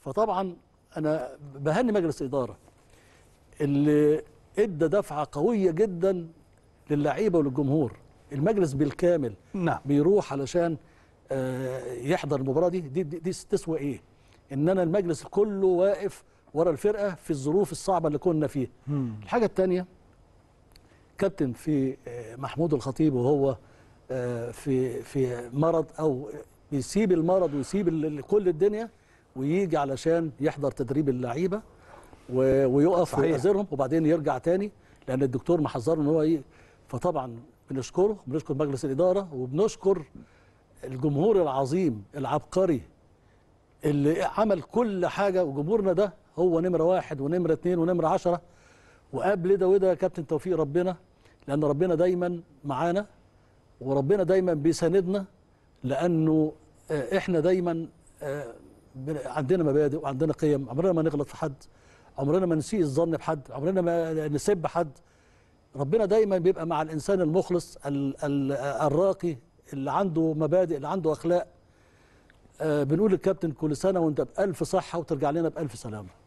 فطبعا انا بهني مجلس الاداره اللي ادى دفعه قويه جدا للعيبه وللجمهور المجلس بالكامل نعم بيروح علشان آه، يحضر المباراه دي دي, دي, دي تسوى ايه ان انا المجلس كله واقف ورا الفرقه في الظروف الصعبه اللي كنا فيها الحاجه الثانيه كابتن في آه، محمود الخطيب وهو آه، في في مرض او بيسيب المرض ويسيب ال- ال- كل الدنيا ويجي علشان يحضر تدريب اللعيبه و- ويقف صحيح. ويعذرهم وبعدين يرجع تاني لان الدكتور محذره ان هو ي... فطبعا بنشكره بنشكر مجلس الاداره وبنشكر الجمهور العظيم العبقري اللي عمل كل حاجه وجمهورنا ده هو نمره واحد ونمره اتنين ونمره عشرة وقبل ده وده يا كابتن توفيق ربنا لان ربنا دايما معانا وربنا دايما بيساندنا لانه آه، احنا دايما آه، بن- عندنا مبادئ وعندنا قيم عمرنا ما نغلط في حد عمرنا ما نسيء الظن بحد عمرنا ما نسب حد ربنا دايما بيبقى مع الانسان المخلص ال- ال- الراقي اللي عنده مبادئ اللي عنده اخلاق آه، بنقول للكابتن كل سنه وانت بالف صحه وترجع لنا بالف سلامه